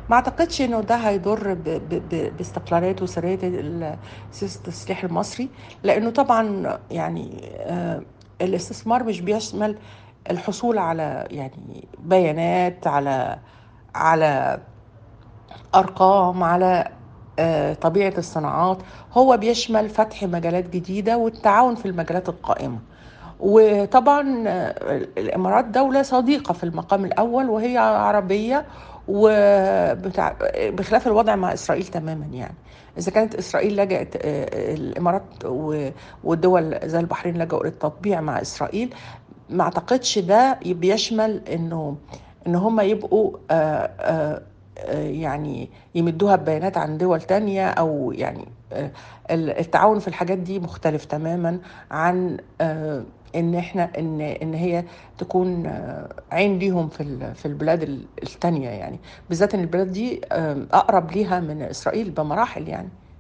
ما اعتقدش انه ده هيضر ب- ب- ب- باستقلاليه وسريه ال- سياسه التسليح المصري لانه طبعا يعني آه، الاستثمار مش بيشمل الحصول على يعني بيانات على على ارقام على آه، طبيعه الصناعات هو بيشمل فتح مجالات جديده والتعاون في المجالات القائمه وطبعا آه، الامارات دوله صديقه في المقام الاول وهي عربيه وبتاع بخلاف الوضع مع اسرائيل تماما يعني اذا كانت اسرائيل لجأت آه، الامارات و- والدول زي البحرين لجأوا للتطبيع مع اسرائيل ما اعتقدش ده بيشمل انه ان هم يبقوا آه، آه، آه، يعني يمدوها ببيانات عن دول تانية او يعني آه، التعاون في الحاجات دي مختلف تماما عن آه، ان احنا ان ان هي تكون آه، عين ليهم في ال- في البلاد ال- التانية يعني بالذات ان البلاد دي آه، اقرب ليها من اسرائيل بمراحل يعني